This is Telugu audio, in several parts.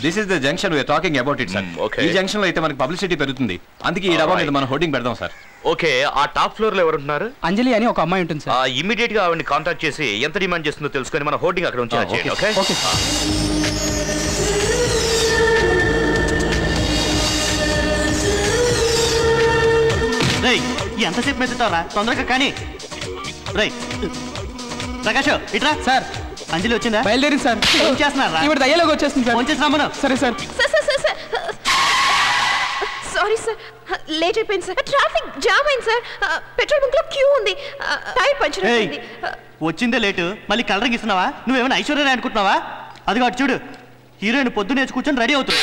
This is the junction we're talking about it sir Hmm, okay. ఈ జంక్షన్ లో అయితే మనకి పబ్లిసిటీ పెరుగుతుంది అందుకే ఈ డబ్బా మీద Alright. మనం హోర్డింగ్ పెడదాం సార్ ఓకే ఆ టాప్ ఫ్లోర్ లో ఎవరుంటున్నారు అంజలి అని ఒక అమ్మాయి ఉంటుంది సార్ ఇమీడియట్ గా ఆవిడని కాంటాక్ట్ చేసి ఎంత డిమాండ్ చేస్తుందో తెలుసుకొని మన హోర్డింగ్ అక్కడ ఉంచేలా Ah, చేయండి okay. ఓకే ఓకే రేయ్ ఎంతసేపు మెచ్చుతావరా తొందరగా కానీ రేయ్ ప్రకాష్ ఇట్రా సార్ అంజలి వచ్చిందా బయలుదేరింది సార్ ఏం చేస్తున్నారా ఇప్పుడు దయ్యలోకి వచ్చేస్తుంది సార్ ఫోన్ చేసి రమ్మను సరే sir sir sir sir sir sorry sir late అయిపోయింది సార్ ట్రాఫిక్ జామ్ అయింది సార్ పెట్రోల్ బంక్ లో క్యూ ఉంది టైర్ పంచర్ ఏయ్ అయిపోయింది వచ్చిందే లేటు మళ్ళీ కలరింగ్ ఇస్తున్నావా నువ్వేమైనా ఐశ్వర్య అనుకుంటున్నావా అది అటు చూడు హీరోయిన్ పొద్దున్నే వచ్చి కూర్చొని రెడీ అవుతుంది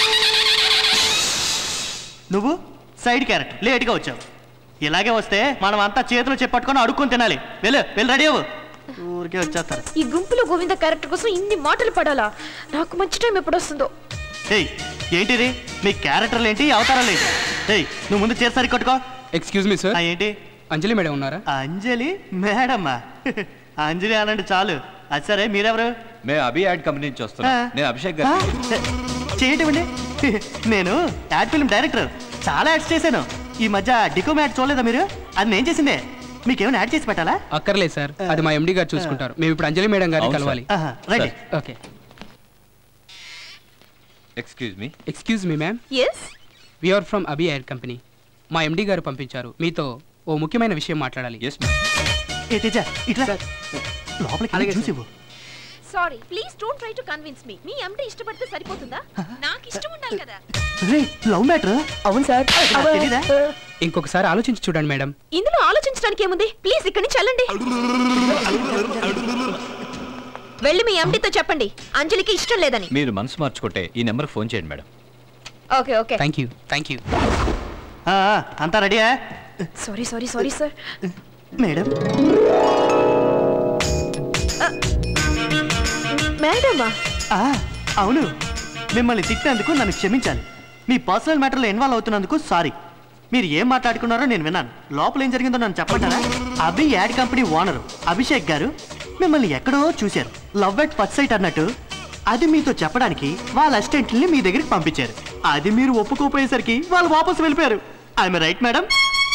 నువ్వు సైడ్ క్యారెట్ లేట్గా వచ్చావు ఇలాగే వస్తే మనం అంతా చేతులు చెప్పట్టుకొని అడుక్కొని తినాలి వెళ్ళు వెళ్ళి రెడీ అవ్వు ఊరికే వచ్చేస్తారు ఈ గుంపులో గోవింద క్యారెక్టర్ కోసం ఇన్ని మాటలు పడాలా నాకు మంచి టైం ఎప్పుడు వస్తుందో ఏయ్ ఏంటిది మీ క్యారెక్టర్లు ఏంటి అవతారాలు ఏంటి ఏయ్ నువ్వు ముందు చేసారి కట్టుకో ఎక్స్క్యూజ్ మీ సార్ ఆ, ఏంటి అంజలి మేడం ఉన్నారా అంజలి మేడమ్మా అంజలి అనండి చాలు అది సరే మీరెవరు మేము అభి యాడ్ కంపెనీ నుంచి వస్తున్నాం ఆ. నేను అభిషేక్ ఆ, గారు చేయటం అండి నేను యాడ్ ఫిల్మ్ డైరెక్టర్ చాలా యాడ్స్ చేశాను ఈ మధ్య డికోమ్ యాడ్ చూడలేదా మీరు అది నేను చేసిందే మీకేమైనా యాడ్ చేసి పెట్టాలా అక్కర్లేదు సార్ అది మా ఎండి గారు చూసుకుంటారు మేము ఇప్పుడు అంజలి మేడం గారిని అవును, కలవాలి ఆహా, రండి okay excuse me excuse me ma'am yes we're from Abhi air company మా ఎండి గారు పంపించారు మీతో ఓ ముఖ్యమైన విషయం మాట్లాడాలి ఎస్ ఏ తేజ ఇట్లా లోపలికి వెళ్ళి అలాగే చూసి ఇవ్వు. Sorry please don't try to convince me మీ ఎండి ఇష్టపడితే సరిపోతుందా నాకు ఇష్టం ఉండాలి కదా రేయ్ లవ్ మ్యాటర్ అవును సార్ తెలీదా ఇంకొకసారి ఆలోచించి చూడండి మేడం ఇందులో ఆలోచించడానికి ఏముంది ప్లీజ్ ఇక్కడి నుంచి వెళ్ళండి వెళ్ళి మీ ఎండితో చెప్పండి అంజలికి ఇష్టం లేదని మీరు మనసు మార్చుకుంటే ఈ నెంబర్కి ఫోన్ చేయండి madam okay okay thank you thank you ఆ, ఆ, అంతా రెడీయా sorry sorry sorry sir madam మేడమా ఆ, అవును మిమ్మల్ని తిట్టినందుకు నన్ను క్షమించాలి మీ పర్సనల్ మ్యాటర్లో ఇన్వాల్వ్ అవుతున్నందుకు సారీ మీరు ఏం మాట్లాడుకున్నారో నేను విన్నాను లోపల ఏం జరిగిందో నన్ను చెప్పంటారా Abhi ad company owner Abhishek garu మిమ్మల్ని ఎక్కడో చూశారు లవ్ ఎట్ ఫస్ట్ సైట్ అన్నట్టు అది మీతో చెప్పడానికి వాళ్ళ అసిస్టెంట్ని మీ దగ్గరికి పంపించారు అది మీరు ఒప్పుకోపోయేసరికి వాళ్ళు వాపసు వెళ్ళిపోయారు ఐఎమ్ రైట్ మేడం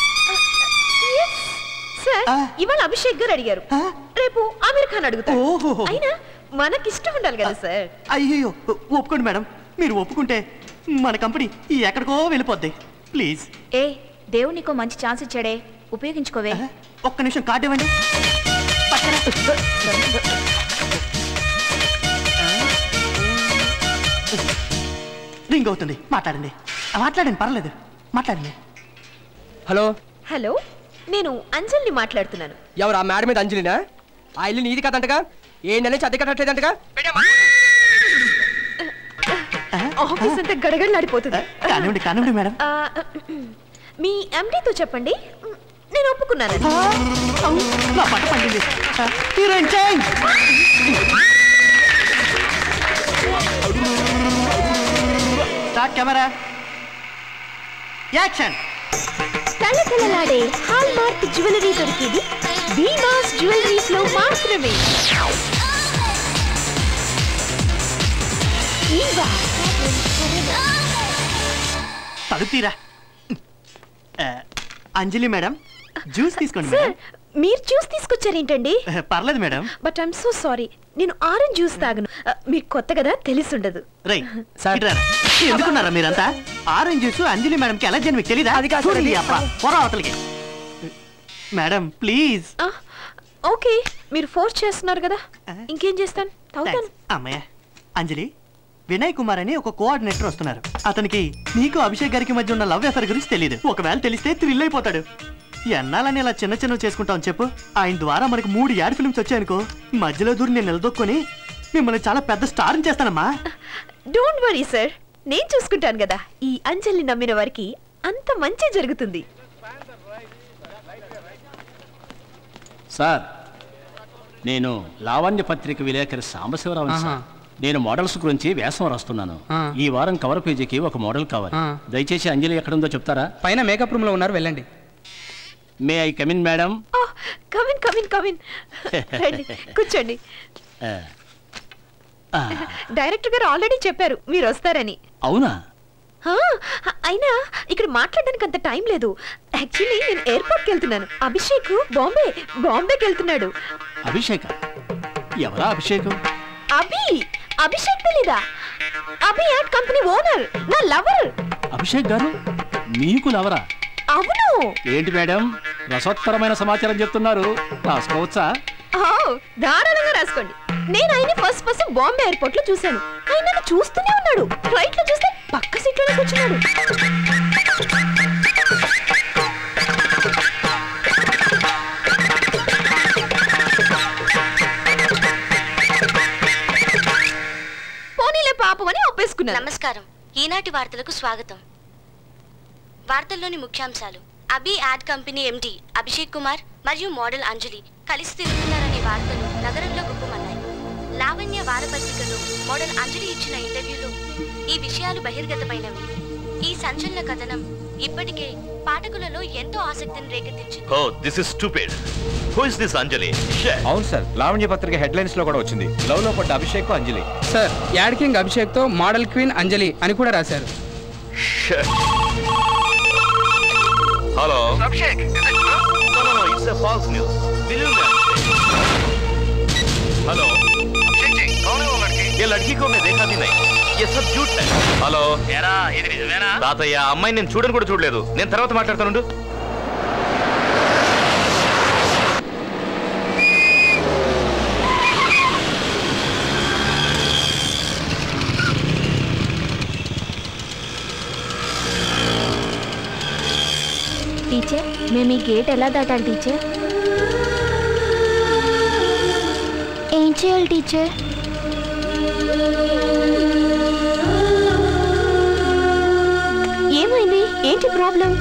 సార్ ఆ. ఇవాళ అభిషేక్ గారు అడిగారు ఆ. రేపు అమీర్ ఖాన్ అడుగుతారు ఓహో. అయినా మనకి ఇష్టం ఉండాలి కదా సార్ అయ్యో ఒప్పుకోండి మేడం మీరు ఒప్పుకుంటే మన కంపెనీ ఎక్కడికో వెళ్ళిపోద్ది ప్లీజ్ ఏ దేవుడు నీకో మంచి ఛాన్స్ ఇచ్చాడే ఉపయోగించుకోవే ఒక్క నిమిషం కార్డు ఇవ్వండి రింగ్ అవుతుంది మాట్లాడండి ఆ, మాట్లాడండి పర్లేదు మాట్లాడండి హలో హలో నేను అంజలిని మాట్లాడుతున్నాను ఎవరు ఆ మేడం మీద అంజలినా ఆ ఇల్లు నీది కదంటగా ఏ నెల నుంచి అద్దె కట్టట్లేదంటగా ఆఫీస్ అంతా గడగడలాడిపోతుంది కానివ్వండి కానివ్వండి మేడం ఆ, మీ ఎండితో చెప్పండి నేను ఒప్పుకున్నాను ఆ, అవును, నా పట్ట పండింది ఆ, heroine change start camera action తలతలలాడే హాల్ మార్క్ జ్యువెలరీ దొరికేది భీమాస్ జ్యువెలరీస్ లో మాత్రమే ఈవా తలుపు తీరా ఆ, అంజలి మేడం జ్యూస్ తీసుకోండి సార్ మేడం మీరు జ్యూస్ తీసుకొచ్చారేంటండి ఆ, పర్లేదు madam but I'm so sorry నేను ఆరెంజ్ జ్యూస్ తాగను ఆ, మీకు కొత్త కదా తెలిసి ఉండదు రై సార్. ఇటు రారా. ఎందుకున్నారా మీరంతా ఆరెంజ్ జ్యూస్ అంజలి మేడంకి ఎలా చేయను మీకు తెలీదా అది కాదు సార్, చూడండి అది- అబ్బా పొర అవతలికి మేడం ప్లీజ్ ఆ, ఓకే మీరు ఫోర్స్ చేస్తున్నారు కదా ఇంకేం చేస్తాను తాగుతాను అమ్మయ్య అంజలి వినయ్ కుమార్ అని ఒక కోఆర్డినేటర్ వస్తున్నారు అతనికి నీకు అభిషేక్ గారికి మధ్య ఉన్న లవ్ ఎఫర్ గురించి తెలియదు ఒకవేళ తెలిస్తే థ్రిల్ అయిపోతాడు ఎన్నాలని ఇలా చిన్న చిన్నవి చేసుకుంటాం చెప్పు ఆయన ద్వారా మనకు మూడు యాడ్ ఫిల్మ్స్ వచ్చాయనుకో మధ్యలో దూరి నేను నిలదొక్కుని మిమ్మల్ని చాలా పెద్ద స్టార్ చేస్తానమ్మా డోంట్ వరీ సార్ నేను చూసుకుంటాను కదా ఈ అంజలిని నమ్మిన వారికి అంత మంచి జరుగుతుంది సార్ నేను లావణ్య పత్రిక విలేకరి సాంబశివరావు ఆహా. సార్ నేను మోడల్స్ గురించి వ్యాసం రాస్తున్నాను ఆ. ఈ వారం కవర్ పేజీకి ఒక మోడల్ కావాలి ఆ. దయచేసి అంజలి ఎక్కడుందో చెప్తారా పైన మేకప్ రూమ్ లో ఉన్నారు వెళ్ళండి may I come in madam come in come in come in రండి కూర్చోండి ఆ, డైరెక్టర్ గారు ఆల్రెడీ చెప్పారు మీరు వస్తారని అవునా ఆ, అయినా ఇక్కడ మాట్లాడడానికి అంత టైం లేదు యాక్చువల్లీ నేను ఎయిర్పోర్ట్కి వెళ్తున్నాను అభిషేక్ బాంబే బాంబేకి వెళ్తున్నాడు అభిషేక ఎవరా అభిషేకం అభి అభిషేక్ తెలీదా అభి యాడ్ కంపెనీ ఓనర్ నా లవర్ అభిషేక్ గారు మీకు లవరా అవును ఏంటి మేడం రసోత్తరమైన సమాచారం చెప్తున్నారు రాసుకోవచ్చా ఓ, ధారాళంగా రాసుకోండి నేను ఆయన ఫస్ట్ ఫస్ట్ బాంబే ఎయిర్పోర్ట్ లో చూశాను ఆయన నన్ను చూస్తూనే ఉన్నాడు ఫ్లైట్ లో చూస్తే పక్క సీట్ లోనే కూర్చున్నాడు పోనీలే పాపం అని ఒప్పేసుకున్నాను నమస్కారం ఈనాటి వార్తలకు స్వాగతం వార్తల్లోని ముఖ్యాంశాలు Abhi ad company MD Abhishek Kumar మరియు మోడల్ అంజలి కలిసి తిరుగుతున్నారనే వార్తలు నగరంలో గుప్పమన్నాయి లావణ్య వారపత్రికలో మోడల్ అంజలి ఇచ్చిన ఇంటర్వ్యూలో ఈ విషయాలు బహిర్గతమైనవి ఈ సంచలన కథనం ఇప్పటికే పాఠకులలో ఎంతో ఆసక్తిని రేకెత్తించింది oh this is stupid who is this Anjali Shit. అవును సార్ లావణ్య పత్రిక హెడ్లైన్స్ లో కూడా వచ్చింది లవ్ లో పడ్డ Abhishek Anjali sir ad king అభిషేక్తో మోడల్ క్వీన్ అంజలి అని కూడా రాశారు Shit. Hello Abhishek No, no, no, it's a false news. Believe me, Abhishek. Hello Abhishek ji कौन है वो लड़की ये लड़की को मैं देखा भी नहीं ये सब झूठ है హలో ఏరా ఇది నిజమేనా తాతయ్య ఆ అమ్మాయి నేను చూడని కూడా చూడలేదు నేను తర్వాత మాట్లాడతాను టీచర్ మేము ఈ గేట్ ఎలా దాటాలి టీచర్ ఏం చేయాలి టీచర్ ఏమైంది ఏంటి ప్రాబ్లం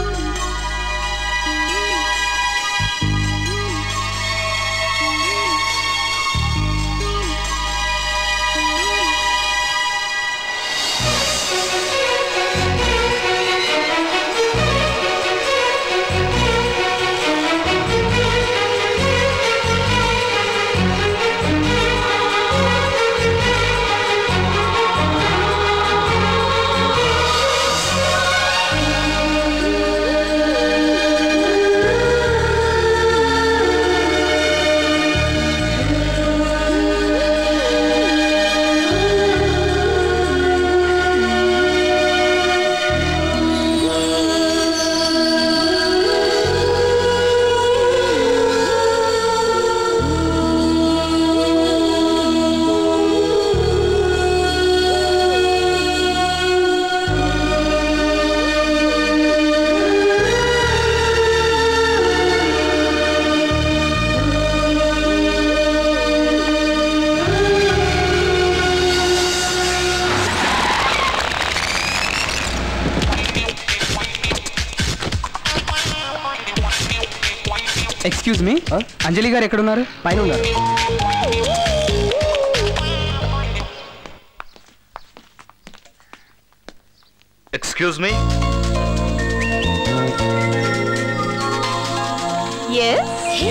ఎక్స్క్యూజ్ మీ అంజలి గారు ఎక్కడున్నారు పైన ఉన్నారు ఎక్స్క్యూజ్ మీ ఎస్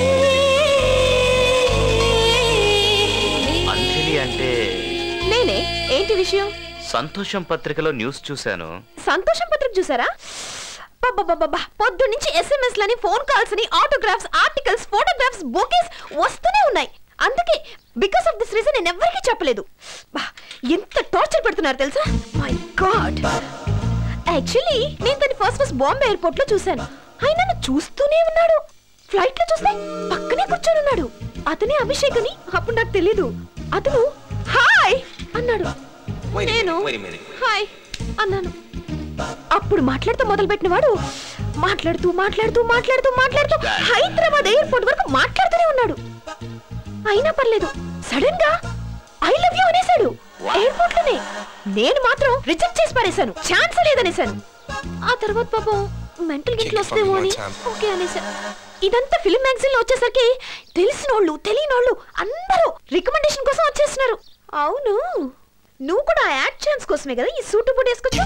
అంజలి అంటే నేనే ఏంటి విషయం సంతోషం పత్రికలో న్యూస్ చూశాను సంతోషం పత్రిక చూసారా బాబా పొద్దు నుంచి ఎస్ఎంఎస్ లని ఫోన్ కాల్స్ అని ఆటోగ్రాఫ్స్ ఆర్టికల్స్ ఫోటోగ్రాఫ్స్ బుకేస్ వస్తూనే ఉన్నాయి అందుకే బికాస్ ఆఫ్ దిస్ రీజన్ నేను ఎవరికీ చెప్పలేదు బా, ఎంత టార్చర్ పెడుతున్నారు తెలుసా మై గాడ్ యాక్చువల్లీ నేను తన ఫస్ట్ ఫస్ట్ బాంబే ఎయిర్పోర్ట్ లో చూశాను ఆయన నన్ను చూస్తూనే ఉన్నాడు ఫ్లైట్ లో చూస్తే పక్కనే కూర్చొని ఉన్నాడు అతనే అభిషేక్ అని అప్పుడు నాకు తెలీదు అతను హాయ్ అన్నాడు నేను హాయ్ అన్నాను అప్పుడు మాట్లాడుతూ మొదలు పెట్టిన వాడు మాట్లాడుతూ మాట్లాడుతూ మాట్లాడుతూ మాట్లాడుతూ హైదరాబాద్ ఎయిర్పోర్ట్ వరకు మాట్లాడుతూనే ఉన్నాడు అయినా పర్లేదు సడన్ గా ఐ లవ్ యూ అనేసాడు ఎయిర్పోర్ట్ లోనే నేను మాత్రం రిజెక్ట్ చేసి పారేశాను ఛాన్స్ లేదనేసాను ఆ తర్వాత పాపం మెంటల్ గిట్లు వస్తేమో అని ఓకే అనేసా ఇదంతా ఫిలిం మ్యాగజైన్ లో వచ్చేసరికి తెలిసినోళ్ళు తెలియనోళ్ళు అందరూ రికమెండేషన్ కోసం వచ్చేస్తున్నారు అవును నువ్వు కూడా ఆ యాడ్ ఛాన్స్ కోసమే కదా ఈ సూట్ బూట్ వేసుకొచ్చా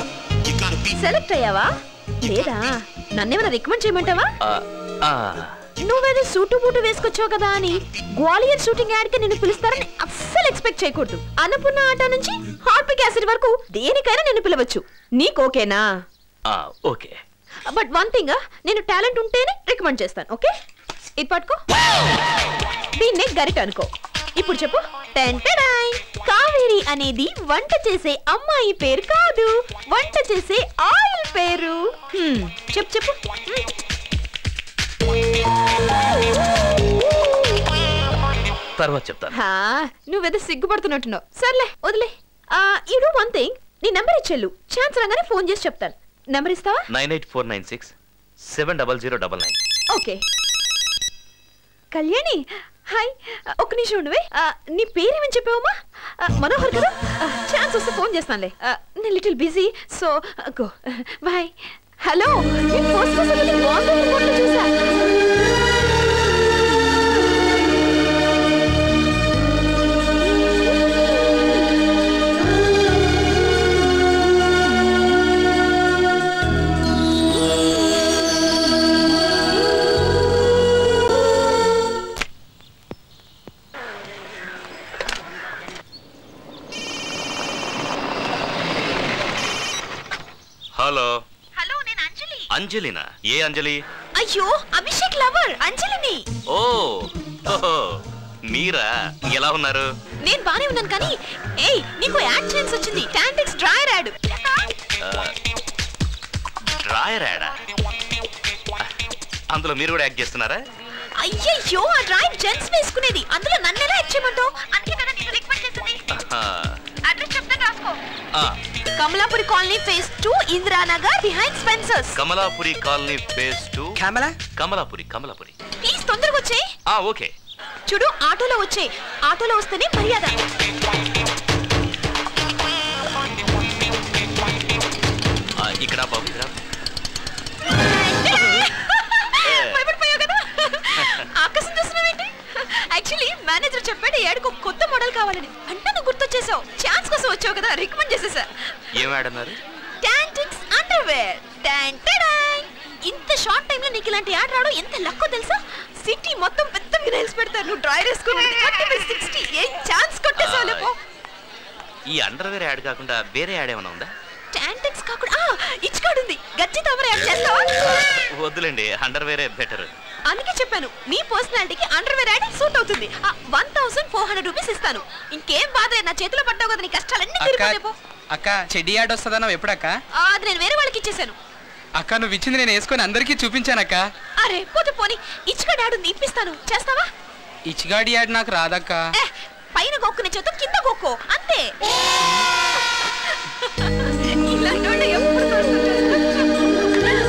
సెలెక్ట్ అయ్యావా లేదా నన్నేమైనా రికమెండ్ చేయమంటావా నువ్వేదో సూటు బూటు వేసుకొచ్చావు కదా అని గ్వాలియర్ షూటింగ్ యాడ్ కి నిన్ను పిలుస్తారని అస్సలు ఎక్స్పెక్ట్ చేయకూడదు అన్నపూర్ణ ఆట నుంచి హార్పిక్ యాసిడ్ వరకు దేనికైనా నిన్ను పిలవచ్చు నీకు ఓకేనా ఆ, ఓకే బట్ వన్ థింగ్ నేను టాలెంట్ ఉంటేనే రికమెండ్ చేస్తాను ఓకే ఇది పట్టుకో దీన్నే గరిట అనుకో ఇప్పుడు చెప్పు టెన్ టెడాయ్. కావేరి అనేది వంట చేసే అమ్మాయి పేరు కాదు వంట చేసే ఆయిల్ పేరు హ్మ్, చెప్పు చెప్పు హ్మ్. తర్వాత చెప్తాను హా, నువ్వేదో సిగ్గుపడుతున్నట్టున్నావు సర్లే వదిలే యూ డూ వన్ థింగ్ నీ నెంబర్ ఇచ్చేళ్ళు ఛాన్స్ రాగానే ఫోన్ చేసి చెప్తాను నెంబర్ ఇస్తావా nine eight four nine six seven double zero double nine okay Kalyani hi ఒక నిమిషం ఉండవే ఆ, నీ పేరేమని చెప్పావమ్మా ఆ, మనోహర్ కదా ఛాన్స్ వస్తే ఫోన్ చేస్తానులే ఆ, నేను little busy so go bye hello నేను ఫస్ట్ క్లాస్ వెళ్ళి బాంబే ఎయిర్పోర్ట్లో చూసా హలో హలో నేను అంజలి అంజలినా ఏ అంజలి అయ్యో అభిషేక్ లవర్ అంజలిని ఓ ఓహో, మీరా ఎలా ఉన్నారు నేను బానే ఉన్నాను కానీ ఏయ్ నీకు యాడ్ ఛాన్స్ వచ్చింది టాంటిక్స్ డ్రైయర్ యాడ్ డ్రాయర్ యాడా అందులో మీరు కూడా యాక్ట్ చేస్తున్నారా అయ్యయ్యో ఆ డ్రైవ్ జెంట్స్ వేసుకునేది అందులో నన్ను ఎలా యాడ్ చేయమంటావు అందుకే కదా నీకు రిక్వెస్ట్ చేసింది ఆహా. అడ్రస్ చెప్తాను రాసుకో ఆ, Kamalapuri colony phase two Indiranagar behind Spencer's Kamalapuri colony phase two camera Kamalapuri Kamalapuri please తొందరగా వచ్చే ఆ ఓకే చూడు ఆటోలో వచ్చే ఆటోలో వస్తేనే మర్యాద ఆ, ఇక్కడ బాబు ఇక్కడ భయపడిపోయావు కదా ఆకాశం చూస్తున్నావేంటి యాక్చువల్లీ మేనేజర్ చెప్పాడు ఈ ఏడుకు కొత్త మోడల్ కావాలని అంటే నువ్వు గుర్తొచ్చేసావు ఛాన్స్ కోసం వచ్చావు కదా రికమెండ్ చేసేసా ఏం యాడ్ అన్నారు టాంటిక్స్ అండర్వేర్ టాన్ టడాయ్. ఇంత షార్ట్ టైం లో నీకు ఇలాంటి యాడ్ రావడం ఎంత లక్కో తెలుసా సిటీ మొత్తం పెద్ద వినైల్స్ పెడతారు నువ్వు డ్రైవ్ వేసుకుని సిక్స్టీ ఏం ఛాన్స్ కొట్టేసావు లేపో ఈ అండర్వేర్ యాడ్ కాకుండా వేరే యాడ్ ఏమైనా ఉందా టాంటిక్స్ కాకుండా ఆ, ఇచ్చుకాడు ఉంది గచ్చి తమర యాడ్ చేస్తావా వద్దులేండి అండర్వేరే బెటర్ అందుకే చెప్పాను మీ పర్సనాలిటీకి అండర్వేర్ యాడ్ సూట్ అవుతుంది one thousand four hundred rupees ఇస్తాను ఇంకేం బాధ లేదు, నా చేతిలో పడ్డావు కదా నీ కష్టాలన్నీ అక్క తీరిపోలేపో అక్క చెడ్డి యాడ్ వస్తుందన్నావు ఎప్పుడక్క అది నేను వేరే వాళ్ళకి ఇచ్చేసాను అక్క నువ్వు ఇచ్చింది నేను వేసుకొని అందరికీ చూపించానక్క అరే పోతే పోనీ ఇచ్చుకాడు యాడ్ ఉంది ఇప్పిస్తాను చేస్తావా ఇచ్చిగాడి యాడ్ నాకు రాదక్క ఏ, పైన గోక్కునే చేత కింద గోక్కో అంతే ఇలాంటి వాళ్ళు ఎప్పుడు దొరుకుతారు?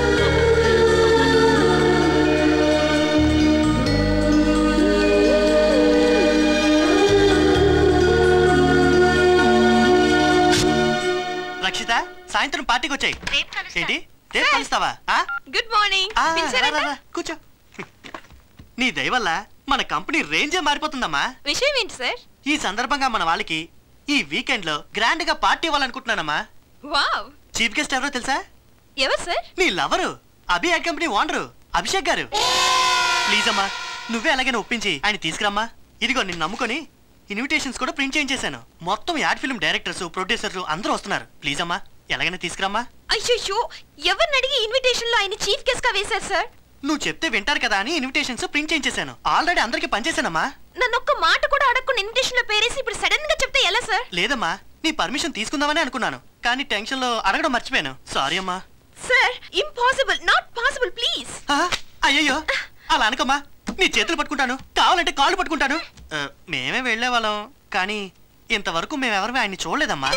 రక్షిత సాయంత్రం పార్టీకి వచ్చాయి ఏంటి రేపు కలుస్తావా ఆ? గుడ్ మార్నింగ్ ఆ, రా, పిలిచారంట? రా, రా, కూర్చో నీ దయ వల్ల మన కంపెనీ రేంజే మారిపోతుందమ్మా విషయం ఏంటి సార్ ఈ సందర్భంగా మన వాళ్ళకి ఈ వీకెండ్ లో గ్రాండ్ గా పార్టీ ఇవ్వాలనుకుంటున్నానమ్మా వావ్ చీఫ్ గెస్ట్ ఎవరో తెలుసా ఎవరు సార్ నీ lover Abhi ad company owner Abhishek garu please అమ్మా నువ్వే అలాగే ఒప్పించి ఆయన తీసుకురమ్మా ఇదిగో నిన్ను నమ్ముకొని ఇన్విటేషన్స్ కూడా ప్రింట్ చేయించేశాను మొత్తం యాడ్ ఫిల్మ్ డైరెక్టర్స్ ప్రొడ్యూసర్స్ అందరూ వస్తున్నారు ప్లీజ్ అమ్మా ఎలాగైనా తీసుకురమ్మా అయ్యో ఎవరిని అడిగి ఇన్విటేషన్ లో ఆయన చీఫ్ గెస్ట్ గా వేశారు సార్ నువ్వు చెప్తే వింటారు కదా అని ఇన్విటేషన్స్ ప్రింట్ చేయించేశాను ఆల్రెడీ అందరికి పనిచేశానమ్మా నన్ను ఒక్క మాట కూడా అడగకుండా ఇన్విటేషన్ లో పేరేసి ఇప్పుడు సడన్ గా చెప్తే ఎలా సార్ లేదమ్మా నీ పర్మిషన్ తీసుకుందామని అనుకున్నాను కానీ టెన్షన్ లో అడగడం మర్చిపోయాను సారీ అమ్మా sir impossible not possible please ఆ, అయ్యయ్యో అలా అనుకోమ్మా నీ చేతులు పట్టుకుంటాను కావాలంటే కాళ్ళు పట్టుకుంటాను ఆ, మేమే వెళ్ళేవాళ్ళం కానీ ఇంతవరకు మేమెవరమే ఆయన్ని చూడలేదమ్మా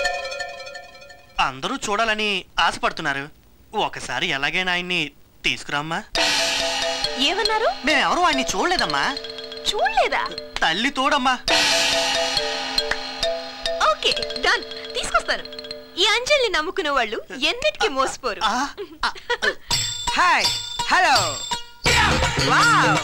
అందరూ చూడాలని ఆశపడుతున్నారు ఒకసారి ఎలాగైనా ఆయన్ని తీసుకురామ్మా ఏమన్నారు మేమెవరూ ఆయన్ని చూడలేదమ్మా చూడలేదా తల్లి తోడమ్మా ఓకే డన్ తీసుకొస్తాను ఈ అంజలిని నమ్ముకున్న వాళ్ళు ఎన్నిటికీ మోసపోరు ఆ, ఆ, hi hello wow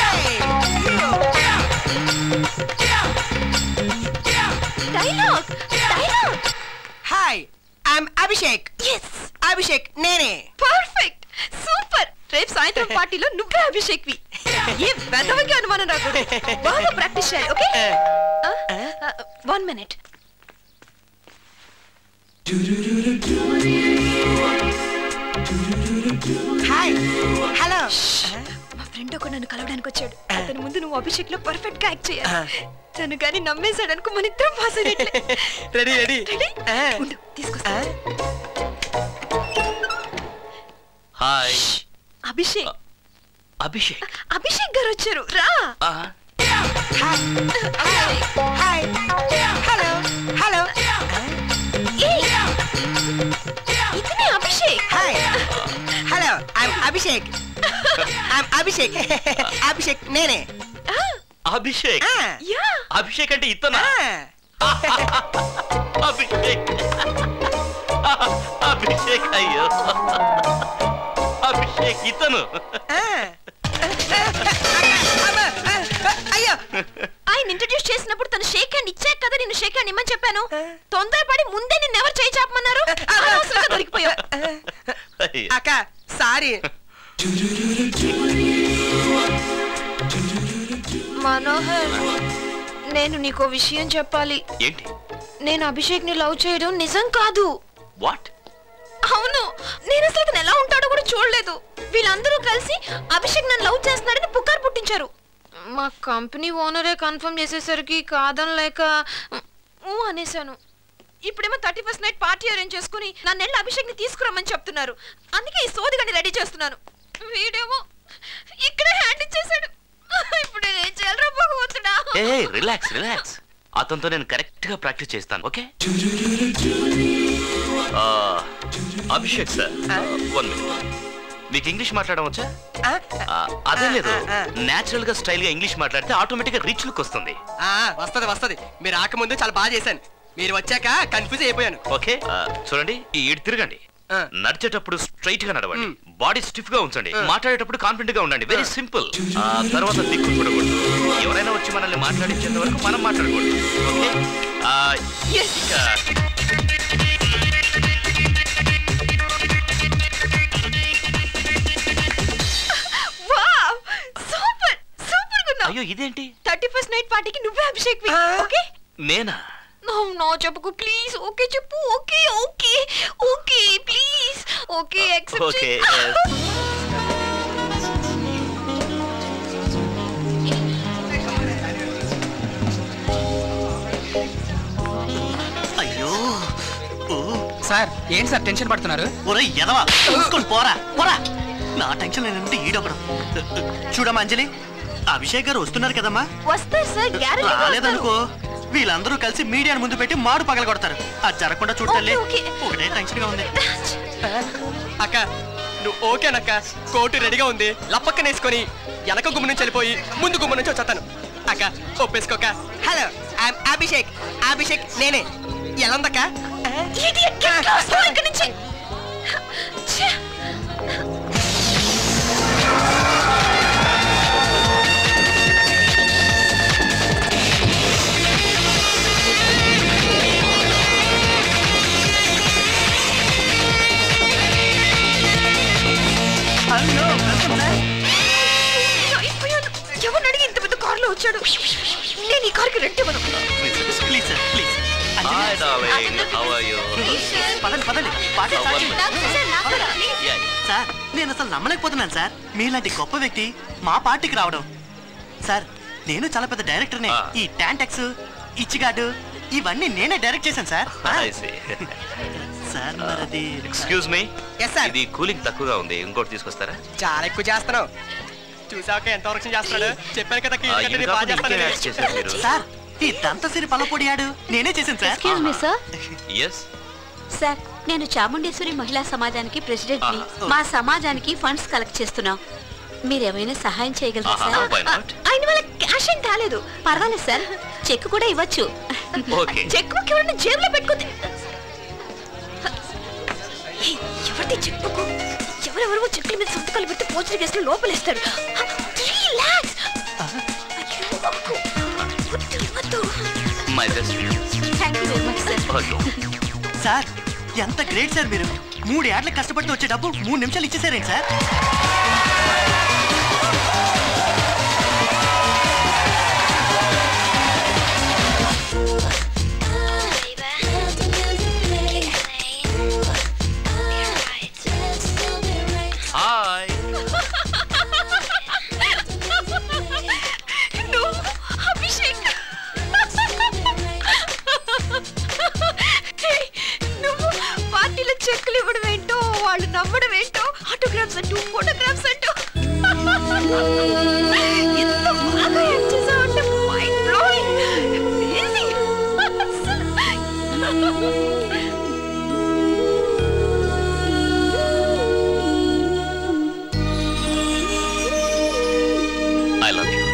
dialogue dialogue hi I'm Abhishek yes Abhishek నేనే పర్ఫెక్ట్ సూపర్ రేపు సాయంత్రం పార్టీలో నువ్వే అభిషేక్వి వెదవకి అనుమానం రాకూడదు బాగా ప్రాక్టీస్ చేయాలి okay one minute hi hello మా ఫ్రెండ్ ఒక నన్ను కలవడానికి వచ్చాడు అతని ముందు నువ్వు అభిషేక్ లో పర్ఫెక్ట్ గా యాక్ట్ చేయాలి తను కానీ నమ్మేశాడు అనుకో మన ఇద్దరం పాస్ అయినట్లే రెడీ రెడీ ఉండు, తీసుకొస్తా హాయ్ అభిషేక్ అభిషేక్ అభిషేక్ గారు వచ్చారు రా హాయ్ హలో హలో ఏయ్, ఇతనే Abhishek hi hello I'm Abhishek I'm Abhishek Abhishek నేనే అభిషేక్ ఆ, యా అభిషేక్ అంటే ఇతనా ఆ. అభిషేక్ అభిషేక్ అయ్యో అభిషేక్ ఇతను ఆ. అబ్బా, అయ్యో ఆయన ఇంట్రడ్యూస్ చేసినప్పుడు తను షేక్ హ్యాండ్ ఇచ్చాక కదా నేను షేక్ హ్యాండ్ ఇమ్మని చెప్పాను తొందరపడి ముందే నిన్ను ఎవరు చేయి చాపమన్నారు అనవసరంగా దొరికిపోయావు అయ్యో. అక్క సారీ మనోహర్ నేను నీకో విషయం చెప్పాలి ఏంటి నేను అభిషేక్ ని లవ్ చేయడం నిజం కాదు వాట్ అవును నేను అసలు అతను ఎలా ఉంటాడో కూడా చూడలేదు వీళ్ళందరూ కలిసి అభిషేక్ నన్ను లవ్ చేస్తున్నాడని పుకారు పుట్టించారు మా కంపెనీ ఓనరే కన్ఫర్మ్ చేసేసరికి కాదనలేక ఊ అనేశాను ఇప్పుడేమో thirty first night party arrange చేసుకుని నన్ను వెళ్ళి అభిషేక్ ని తీసుకురమ్మని చెప్తున్నారు అందుకే ఈ సోదిగని రెడీ చేస్తున్నాను వీడేమో ఇక్కడే హ్యాండ్ ఇచ్చేసాడు ఇప్పుడు నేను ఏం చేయాలరా భగవంతుడా ఏ రిలాక్స్ రిలాక్స్ అతనితో నేను కరెక్ట్ గా ప్రాక్టీస్ చేస్తాను ఓకే ఆ, అభిషేక్ సార్ వన్ మినిట్ మీకు ఇంగ్లీష్ మాట్లాడడం వచ్చా ఆ, ఆ, అదే లేదు ఆ, ఆ. నేచురల్ గా స్టైల్ గా ఇంగ్లీష్ మాట్లాడితే ఆటోమేటిక్ గా రీచ్ లుక్ వస్తుంది ఆ, వస్తది వస్తది మీరు రాకముందు చాలా బాగా చేశాను మీరు వచ్చాక కన్ఫ్యూజ్ అయిపోయాను ఓకే ఆ, చూడండి ఈ ఇటు తిరగండి ఆ. నడిచేటప్పుడు స్ట్రైట్ గా నడవండి మ్. బాడీ స్టిఫ్ గా ఉంచండి ఆ. మాట్లాడేటప్పుడు కాన్ఫిడెంట్ గా ఉండండి వెరీ సింపుల్ ఆ తర్వాత దిక్కు చూడకూడదు ఎవరైనా వచ్చి మనల్ని మాట్లాడించేంత వరకు మనం మాట్లాడకూడదు ఓకే ఆ, ఇంకా వావ్ సూపర్ సూపర్ గున్నావు అయ్యో ఇదేంటి థర్టీ ఫస్ట్ నైట్ పార్టీకి నువ్వే అభిషేక్ ఆ. ఓకే నేనా నో నో చెప్పుకు ప్లీజ్ ఓకే చెప్పు okay okay okay please okay accept okay అయ్యో ఓ సార్ ఏంటి సార్ టెన్షన్ పడుతున్నారు ఒరే ఎదవా చూసుకొని పోరా పోరా నా టెన్షన్ ఏంటంటే ఈడొకడు చూడమ్మా అంజలి అభిషేక్ గారు వస్తున్నారు కదమ్మా వస్తారు సార్ గ్యారెంటీ రాలేదనుకో వీళ్ళందరూ కలిసి మీడియాను ముందు పెట్టి మాడు పగల కొడతారు అది జరగకుండా చూడలే ఓకే, ఓకే. ఒకటే టెన్షన్ గా ఉంది అక్క నువ్వు ఓకేనక్క కోటు రెడీగా ఉంది లప్పక్కన వేసుకొని వెనక గుమ్మ నుంచి వెళ్ళిపోయి ముందు గుమ్మ నుంచి వచ్చేస్తాను అక్క ఒప్పేసుకోక హలో ఐఎమ్ అభిషేక్ అభిషేక్ నేనే ఎలా ఉందక్క ఇడియట్ గెట్ లాస్ట్ ఇక్కడి నుంచి ఛే! హలో వెల్కమ్ సార్ అయిపోయాను ఎవరిని అడిగి ఇంత పెద్ద కారులో వచ్చాడు నేను ఈ కారుకి రెంట్ ఇవ్వను please sir please hi darling how are you పదండి పదండి పార్టీ స్టార్ట్ చేయండి. నాకు సార్ నాకు కూడా, please. సార్ నేను అసలు నమ్మలేకపోతున్నాను సార్ మీలాంటి గొప్ప వ్యక్తి మా పార్టీకి రావడం సార్ నేను చాలా పెద్ద డైరెక్టర్నే ఆ. ఈ టాంటెక్స్ ఇచ్చిగాడు ఇవన్నీ నేనే డైరెక్ట్ చేశాను సార్ ఐ సీ సార్ మరది ఎక్స్క్యూజ్ మీ ఎస్ సార్ ఇది కూలింగ్ తక్కువగా ఉంది ఇంకోటి తీసుకొస్తారా చాలా ఎక్కువ చేస్తున్నావు చూసాక ఎంత వరకు చేస్తున్నాడు చెప్పాను కదా ఆ, ఇది బాగా కాకుండా ఇంకేం యాడ్ చేస్తాను చేశారు మీరు సార్ ఈ దంతసిరి పలపొడియాడు నేనే చేశాను sir excuse me sir yes sir నేను చాముండేశ్వరి మహిళా సమాజానికి ప్రెసిడెంట్ ని Ah. మా సమాజానికి ఫండ్స్ కలెక్ట్ చేస్తున్నాం మీరేమైనా సహాయం చేయగలరా ఆహా, సార్ why not? ఆయన వాళ్ళ క్యాష్ ఏం కాలేదు పర్వాలేదు సార్ చెక్ కూడా ఇవ్వచ్చు ఓకే చెక్ బుక్ ఎవరైనా జేబులో పెట్టుకుంది ఏయ్, ఎవరిది చెక్ బుక్ ఎవరెవరో చెక్కుల మీద సంతకాలు పెట్టి పోచర్ కేసులో లోపలేస్తారు three lakhs my best thank you very much sir okay sir ఎంత గ్రేట్ సార్ మీరు మూడు ఏళ్ళకి కష్టపడితే వచ్చే డబ్బు మూడు నిమిషాలు ఇచ్చేసారేంటి సార్ హాయ్ నువ్వు అభిషేక్ హే, నువ్వు పార్టీలో చెక్కులు ఇవ్వడం ఏంటో వాళ్ళు నమ్మడం ఏంటో ఆటోగ్రాఫ్స్ అంటూ ఫోటోగ్రాఫ్స్ అంటూ ఎంత బాగా యాక్ట్ చేసావంటే mind blowing I love you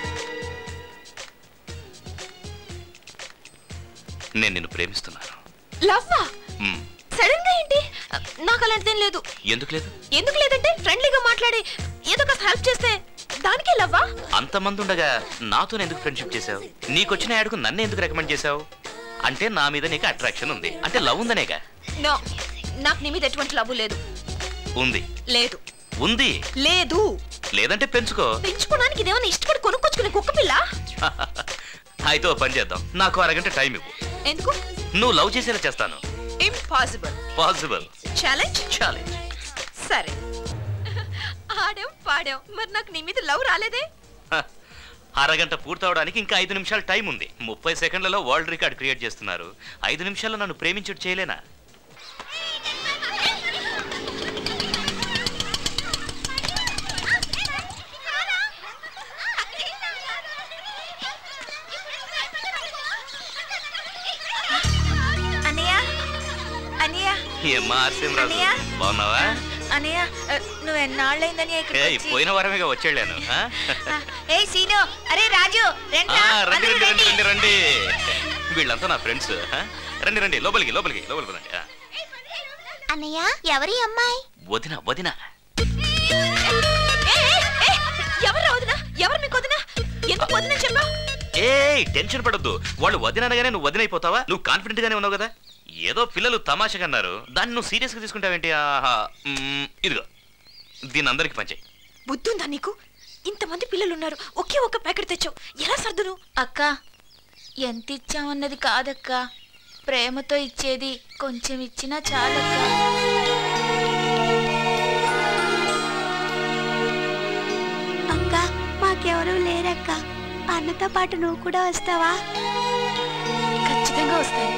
నేను నిన్ను ప్రేమిస్తున్నాను లవ్వా మ్మ్. సడన్ గా ఏంటి నాకు అలాంటిదేం లేదు ఎందుకు లేదు ఎందుకు లేదంటే ఫ్రెండ్లీగా మాట్లాడి ఏదో ఒక హెల్ప్ చేస్తే దానికే లవ్వా అంతమంది ఉండగా నాతో ఎందుకు ఫ్రెండ్షిప్ చేసావు నీకొచ్చిన యాడ్కు నన్ను ఎందుకు రికమెండ్ చేసావు అంటే నా మీద నీకు అట్రాక్షన్ ఉంది అంటే లవ్ ఉందనేగా నో నాకు నీ మీద ఎటువంటి లవ్ లేదు ఉంది లేదు ఉంది లేదు లేదంటే పెంచుకో పెంచుకోవడానికి ఇదేమన్నా ఇష్టపడి కొనుక్కొచ్చుకునే కుక్క పిల్ల అయితే ఓ పని చేద్దాం నాకు అరగంట టైం ఇవ్వు ఎందుకు నువ్వు లవ్ చేసేలా చేస్తాను ఇంపాసిబుల్ పాసిబుల్ ఛాలెంజ్ ఛాలెంజ్ సరే ఆడాం పాడాం మరి నాకు నీ మీద లవ్ రాలేదే అరగంట పూర్తవడానికి ఇంకా ఐదు నిమిషాలు టైం ఉంది ముప్పై సెకండ్లలో వరల్డ్ రికార్డ్ క్రియేట్ చేస్తున్నారు ఐదు నిమిషాల్లో నన్ను ప్రేమించుడు చేయలేనా అన్నయ్య అన్నయ్య ఏమ్మా ఆర్సీఎం రాజు అన్నయ్య? బాగున్నావా అన్నయ్య ఆ, నువ్వు ఎన్నాళ్ళైందని ఏయ్, పోయిన వారమేగా వచ్చేళ్ళాను ఆ? ఏ సీను అరే రాజు రండి ఆ, రండి రండి రండి రండి రండి వీళ్ళంతా నా ఫ్రెండ్స్ రండి రండి లోపలికి లోపలికి లోపలికి రండి ఆ. అన్నయ్య ఎవరి అమ్మాయి వదిన వదిన ఎవరు వదినా ఎవరు మీకు వదినా ఎందుకు వదినా చెప్పా ఏ టెన్షన్ పడొద్దు వాళ్ళు వదిన అనగానే నువ్వు వదిన అయిపోతావా నువ్వు కాన్ఫిడెంట్ గానే ఉన్నావు కదా ఏదో పిల్లలు తమాషగా అన్నారు దాన్ని నువ్వు సీరియస్ గా తీసుకుంటావేంటి ఆహా మ్మ్, ఇదిగో దీని అందరికి పంచాయి బుద్ధుందా నీకు ఇంతమంది పిల్లలు ఉన్నారు ఒకే ఒక ప్యాకెట్ తెచ్చావు ఎలా సర్దును అక్క ఎంత ఇచ్చామన్నది కాదక్క ప్రేమతో ఇచ్చేది కొంచెం ఇచ్చినా చాలక్క అక్క మాకెవరూ లేరక్క అన్నతో పాటు నువ్వు కూడా వస్తావా ఖచ్చితంగా వస్తాయి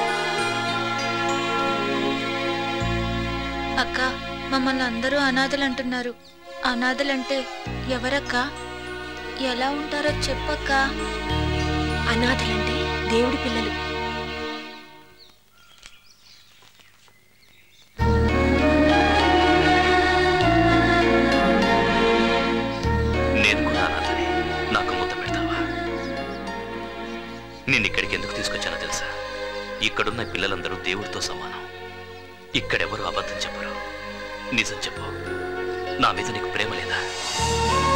అక్క మమ్మల్ని అందరూ అనాథలు అంటున్నారు అనాథలంటే ఎవరక్క ఎలా ఉంటారో చెప్పక్క అనాథలంటే దేవుడి పిల్లలు నేను కూడా అనాథనే నాకు ముద్ద పెడతావా నేను ఇక్కడికి ఎందుకు తీసుకొచ్చానో తెలుసా ఇక్కడున్న పిల్లలందరూ దేవుడితో సమానం ఇక్కడెవరు అబద్ధం చెప్పరు నిజం చెప్పు నా మీద నీకు ప్రేమ లేదా